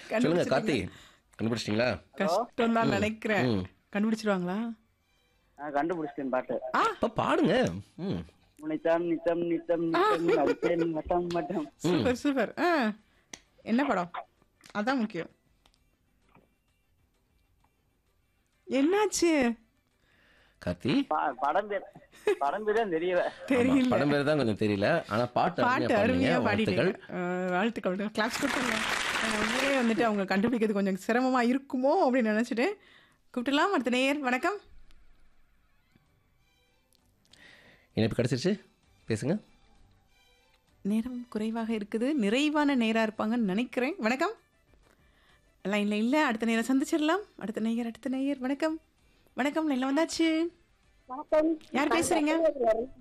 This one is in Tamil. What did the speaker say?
சொல்லுங்க கார்த்தி கண்டுபிடிச்சிட்டீங்களா கஷ்டம் தான் நினைக்கிறேன் ம். கண்டுபிடிச்சிருவாங்களா நான் கண்டுபிடிச்சிட்டேன் பாட்டு அப்ப பாடுங்க ம் நித்தம் நித்தம் நித்தம் நித்தம் அடிச்சேன் மட்டம் மட்டம் சூப்பர் சூப்பர் ஆ என்ன படம் அதான் முக்கியம் என்னாச்சு கார்த்தி பா- படம் பேர் படம் பேர் தான் தெரியல ஆமா, தெரியல படம் பேர் தான் கொஞ்சம் தெரியல ஆனா பாட்டு பாட்டு அருமையா அருமையா பாடுனீங்க பாடிட்டீங்க வாழ்த்துக்கள் அஹ், வாழ்த்துக்கள் கிளாஸ் கொடுத்துருங்க நான் உண்மையிலேயே வந்துட்டு அவங்க கண்டுபிடிக்கிறது கொஞ்சம் சிரமமா இருக்குமோ அப்படின்னு நினைச்சிட்டு கூப்பிட்டுலாம் அடுத்த நேயர் வணக்கம் இணைப்பு கிடைச்சிருச்சு பேசுங்க நேரம் குறைவாக இருக்குது நிறைவான நேரா இருப்பாங்கன்னு நினைக்கிறேன் வணக்கம் லைன்ல இல்ல அடுத்த நேரம் சந்திச்சிடலாம் அடுத்த நேயர் அடுத்த நேயர் வணக்கம் வணக்கம் லைன்ல வந்தாச்சு வணக்கம் யார் பேசுறீங்க